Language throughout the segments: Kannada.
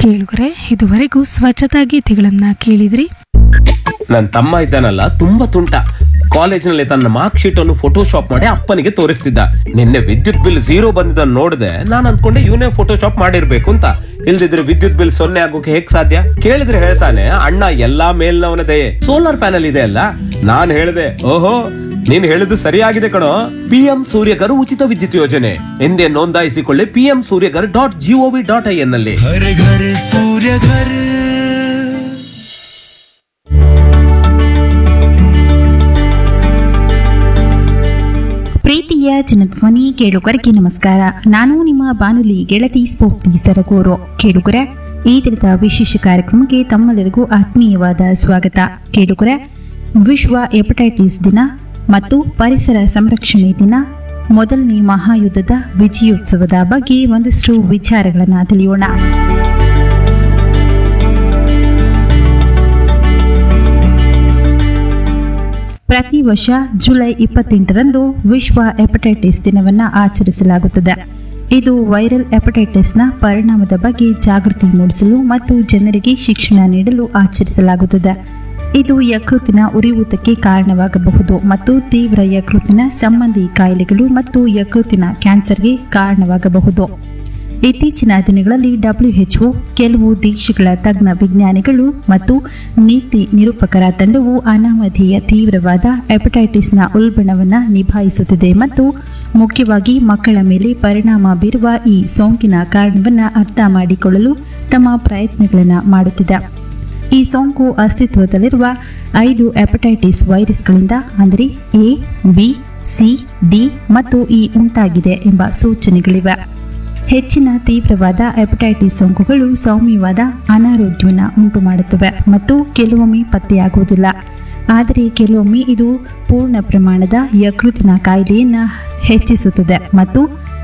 ಕೇಳುಗರೆ ಇದುವರೆಗೂ ಸ್ವಚ್ಛತಾ ಗೀತೆಗಳನ್ನ ಕೇಳಿದ್ರಿ ನನ್ನ ತಮ್ಮ ಇದ್ದಾನಲ್ಲ ತುಂಬಾ ತುಂಟ ಕಾಲೇಜಿನಲ್ಲಿ ತನ್ನ ಮಾರ್ಕ್ ಶೀಟ್ ಅನ್ನು ಫೋಟೋಶಾಪ್ ಮಾಡಿ ಅಪ್ಪನಿಗೆ ತೋರಿಸ್ತಿದ್ದ ನಿನ್ನೆ ವಿದ್ಯುತ್ ಬಿಲ್ ಝೀರೋ ಬಂದಿದ್ದನ್ನು ನೋಡಿದೆ ನಾನು ಅನ್ಕೊಂಡೆ ಇವನೇ ಫೋಟೋಶಾಪ್ ಮಾಡಿರ್ಬೇಕು ಅಂತ ಇಲ್ದಿದ್ರೆ ವಿದ್ಯುತ್ ಬಿಲ್ ಸೊನ್ನೆ ಆಗೋಕೆ ಹೇಗ್ ಸಾಧ್ಯ ಕೇಳಿದ್ರೆ ಹೇಳ್ತಾನೆ ಅಣ್ಣ ಎಲ್ಲಾ ಮೇಲ್ನವನ ದಯೆ ಸೋಲಾರ್ ಪ್ಯಾನಲ್ ಇದೆ ಅಲ್ಲ ನಾನ್ ಹೇಳ್ದೆ ಓಹೋ ನೀನ್ ಹೇಳಿದ್ದು ಸರಿಯಾಗಿದೆ ಕಣೋ ಪಿಎಂ ಸೂರ್ಯಗರ್ ಉಚಿತ ವಿದ್ಯುತ್ ಯೋಜನೆ ಎಂದೇ ನೋಂದಾಯಿಸಿಕೊಳ್ಳಿ PM Suryaghar dot G O V dot I N ನಲ್ಲಿ हर घर सूर्य घर ಪ್ರೀತಿಯ ಜನಧ್ವನಿ ಕೇಳುಗರಿಗೆ ನಮಸ್ಕಾರ ನಾನು ನಿಮ್ಮ ಬಾನುಲಿ ಗೆಳತಿ ಸ್ಫೂರ್ತಿ ಸರಗೂರು ಕೇಳುಗರೆ ಈ ದಿನದ ವಿಶೇಷ ಕಾರ್ಯಕ್ರಮಕ್ಕೆ ತಮ್ಮೆಲ್ಲರಿಗೂ ಆತ್ಮೀಯವಾದ ಸ್ವಾಗತ ಕೇಳುಗರೆ ವಿಶ್ವ ಹೆಪಟೈಟಿಸ್ ದಿನ ಮತ್ತು ಪರಿಸರ ಸಂರಕ್ಷಣೆ ದಿನ ಮೊದಲನೇ ಮಹಾಯುದ್ಧದ ವಿಜಯೋತ್ಸವದ ಬಗ್ಗೆ ಒಂದಷ್ಟು ವಿಚಾರಗಳನ್ನು ತಿಳಿಯೋಣ ಪ್ರತಿ ವರ್ಷ ಜುಲೈ ಇಪ್ಪತ್ತೆಂಟರಂದು ವಿಶ್ವ ಹೆಪಟೈಟಿಸ್ ದಿನವನ್ನು ಆಚರಿಸಲಾಗುತ್ತದೆ ಇದು ವೈರಲ್ ಹೆಪಟೈಟಿಸ್ನ ಪರಿಣಾಮದ ಬಗ್ಗೆ ಜಾಗೃತಿ ಮೂಡಿಸಲು ಮತ್ತು ಜನರಿಗೆ ಶಿಕ್ಷಣ ನೀಡಲು ಆಚರಿಸಲಾಗುತ್ತದೆ ಇದು ಯಕೃತಿನ ಉರಿಯೂತಕ್ಕೆ ಕಾರಣವಾಗಬಹುದು ಮತ್ತು ತೀವ್ರ ಯಕೃತಿನ ಸಂಬಂಧಿ ಕಾಯಿಲೆಗಳು ಮತ್ತು ಯಕೃತಿನ ಕ್ಯಾನ್ಸರ್ಗೆ ಕಾರಣವಾಗಬಹುದು ಇತ್ತೀಚಿನ ದಿನಗಳಲ್ಲಿ ಡಬ್ಲ್ಯುಎಚ್ಒ ಕೆಲವು ದೇಶಗಳ ತಜ್ಞ ವಿಜ್ಞಾನಿಗಳು ಮತ್ತು ನೀತಿ ನಿರೂಪಕರ ತಂಡವು ಅನಾಮಧೇಯ ತೀವ್ರವಾದ ಹೆಪಟೈಟಿಸ್ನ ಉಲ್ಬಣವನ್ನು ನಿಭಾಯಿಸುತ್ತಿದೆ ಮತ್ತು ಮುಖ್ಯವಾಗಿ ಮಕ್ಕಳ ಮೇಲೆ ಪರಿಣಾಮ ಬೀರುವ ಈ ಸೋಂಕಿನ ಕಾರಣವನ್ನು ಅರ್ಥ ಮಾಡಿಕೊಳ್ಳಲು ತಮ್ಮ ಪ್ರಯತ್ನಗಳನ್ನು ಮಾಡುತ್ತಿದೆ ಈ ಸೋಂಕು ಅಸ್ತಿತ್ವದಲ್ಲಿರುವ ಐದು ಹೆಪಟೈಟಿಸ್ ವೈರಸ್ಗಳಿಂದ ಅಂದರೆ ಎ ಬಿ ಸಿ ಡಿ ಮತ್ತು ಇ ಉಂಟಾಗಿದೆ ಎಂಬ ಸೂಚನೆಗಳಿವೆ ಹೆಚ್ಚಿನ ತೀವ್ರವಾದ ಹೆಪಟೈಟಿಸ್ ಸೋಂಕುಗಳು ಸೌಮ್ಯವಾದ ಅನಾರೋಗ್ಯವನ್ನು ಉಂಟುಮಾಡುತ್ತವೆ ಮತ್ತು ಕೆಲವೊಮ್ಮೆ ಪತ್ತೆಯಾಗುವುದಿಲ್ಲ ಆದರೆ ಕೆಲವೊಮ್ಮೆ ಇದು ಪೂರ್ಣ ಪ್ರಮಾಣದ ಯಕೃತಿನ ಕಾಯಿಲೆಯನ್ನು ಹೆಚ್ಚಿಸುತ್ತದೆ ಮತ್ತು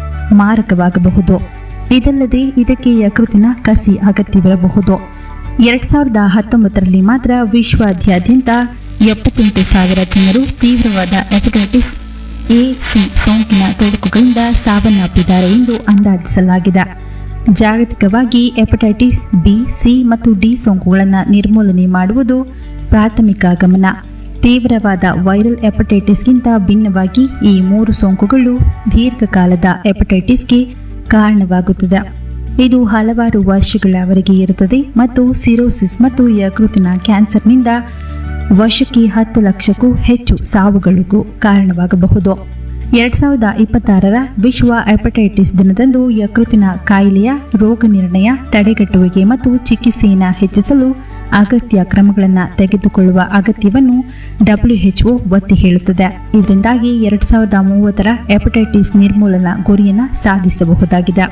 ಮಾರಕವಾಗಬಹುದು ಇದಲ್ಲದೆ ಇದಕ್ಕೆ ಯಕೃತಿನ ಕಸಿ ಅಗತ್ಯವಿರಬಹುದು ಎರಡ್ ಸಾವಿರದ ಹತ್ತೊಂಬತ್ತರಲ್ಲಿ ಮಾತ್ರ ವಿಶ್ವಾದ್ಯಂತ ಎಪ್ಪತ್ತೆಂಟು ಸಾವಿರ ಜನರು ತೀವ್ರವಾದ ಹೆಪಟೈಟಿಸ್ ಎ ಸಿ ಸೋಂಕಿನ ತೊಡಕುಗಳಿಂದ ಸಾವನ್ನಪ್ಪಿದ್ದಾರೆ ಎಂದು ಅಂದಾಜಿಸಲಾಗಿದೆ ಜಾಗತಿಕವಾಗಿ ಹೆಪಟೈಟಿಸ್ ಬಿ ಸಿ ಮತ್ತು ಡಿ ಸೋಂಕುಗಳನ್ನು ನಿರ್ಮೂಲನೆ ಮಾಡುವುದು ಪ್ರಾಥಮಿಕ ಗಮನ ತೀವ್ರವಾದ ವೈರಲ್ ಹೆಪಟೈಟಿಸ್ಗಿಂತ ಭಿನ್ನವಾಗಿ ಈ ಮೂರು ಸೋಂಕುಗಳು ದೀರ್ಘಕಾಲದ ಹೆಪಟೈಟಿಸ್ಗೆ ಕಾರಣವಾಗುತ್ತದೆ ಇದು ಹಲವಾರು ವರ್ಷಗಳವರೆಗೆ ಇರುತ್ತದೆ ಮತ್ತು ಸಿರೋಸಿಸ್ ಮತ್ತು ಯಕೃತಿನ ಕ್ಯಾನ್ಸರ್ನಿಂದ ವರ್ಷಕ್ಕೆ ಹತ್ತು ಲಕ್ಷಕ್ಕೂ ಹೆಚ್ಚು ಸಾವುಗಳಿಗೂ ಕಾರಣವಾಗಬಹುದು ಎರಡ್ ಸಾವಿರದ ಇಪ್ಪತ್ತಾರರ ವಿಶ್ವ ಹೆಪಟೈಟಿಸ್ ದಿನದಂದು ಯಕೃತಿನ ಕಾಯಿಲೆಯ ರೋಗ ನಿರ್ಣಯ ತಡೆಗಟ್ಟುವಿಕೆ ಮತ್ತು ಚಿಕಿತ್ಸೆಯನ್ನು ಹೆಚ್ಚಿಸಲು ಅಗತ್ಯ ಕ್ರಮಗಳನ್ನು ತೆಗೆದುಕೊಳ್ಳುವ ಅಗತ್ಯವನ್ನು ಡಬ್ಲ್ಯುಎಚ್ಒ ಒತ್ತಿ ಹೇಳುತ್ತದೆ ಇದರಿಂದಾಗಿ ಎರಡ್ ಸಾವಿರದ ಮೂವತ್ತರ ಹೆಪಟೈಟಿಸ್ ನಿರ್ಮೂಲನಾ ಗುರಿಯನ್ನು ಸಾಧಿಸಬಹುದಾಗಿದೆ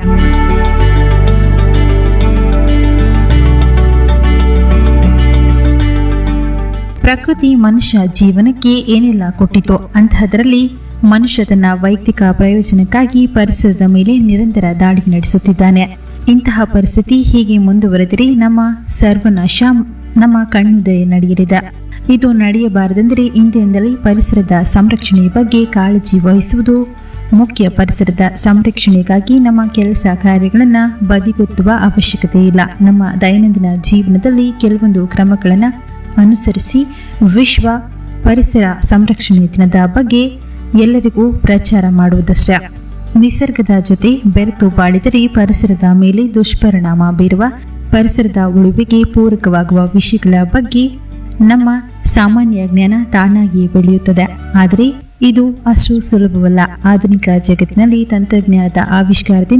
ಪ್ರಕೃತಿ ಮನುಷ್ಯ ಜೀವನಕ್ಕೆ ಏನೆಲ್ಲ ಕೊಟ್ಟಿತು ಅಂತಹದರಲ್ಲಿ ಮನುಷ್ಯ ತನ್ನ ವೈಯಕ್ತಿಕ ಪ್ರಯೋಜನಕ್ಕಾಗಿ ಪರಿಸರದ ಮೇಲೆ ನಿರಂತರ ದಾಳಿ ನಡೆಸುತ್ತಿದ್ದಾನೆ ಇಂತಹ ಪರಿಸ್ಥಿತಿ ಹೀಗೆ ಮುಂದುವರೆದರೆ ನಮ್ಮ ಸರ್ವನಾಶ ನಮ್ಮ ಕಣ್ಣುದೇ ನಡೆಯಲಿದೆ ಇದು ನಡೆಯಬಾರದೆಂದರೆ ಇಂದಿನಿಂದಲೇ ಪರಿಸರದ ಸಂರಕ್ಷಣೆಯ ಬಗ್ಗೆ ಕಾಳಜಿ ವಹಿಸುವುದು ಮುಖ್ಯ ಪರಿಸರದ ಸಂರಕ್ಷಣೆಗಾಗಿ ನಮ್ಮ ಕೆಲಸ ಕಾರ್ಯಗಳನ್ನು ಬದಿಗೊತ್ತುವ ಅವಶ್ಯಕತೆ ಇಲ್ಲ ನಮ್ಮ ದೈನಂದಿನ ಜೀವನದಲ್ಲಿ ಕೆಲವೊಂದು ಕ್ರಮಗಳನ್ನು ಅನುಸರಿಸಿ ವಿಶ್ವ ಪರಿಸರ ಸಂರಕ್ಷಣೆ ದಿನದ ಬಗ್ಗೆ ಎಲ್ಲರಿಗೂ ಪ್ರಚಾರ ಮಾಡುವುದಷ್ಟೇ ನಿಸರ್ಗದ ಜೊತೆ ಬೆರೆತು ಬಾಳಿದರೆ ಪರಿಸರದ ಮೇಲೆ ದುಷ್ಪರಿಣಾಮ ಬೀರುವ ಪರಿಸರದ ಉಳಿವಿಗೆ ಪೂರಕವಾಗುವ ವಿಷಯಗಳ ಬಗ್ಗೆ ನಮ್ಮ ಸಾಮಾನ್ಯ ಜ್ಞಾನ ತಾನಾಗಿಯೇ ಬೆಳೆಯುತ್ತದೆ ಆದರೆ ಇದು ಅಷ್ಟು ಸುಲಭವಲ್ಲ ಆಧುನಿಕ ಜಗತ್ತಿನಲ್ಲಿ ತಂತ್ರಜ್ಞಾನದ ಆವಿಷ್ಕಾರದಿಂದ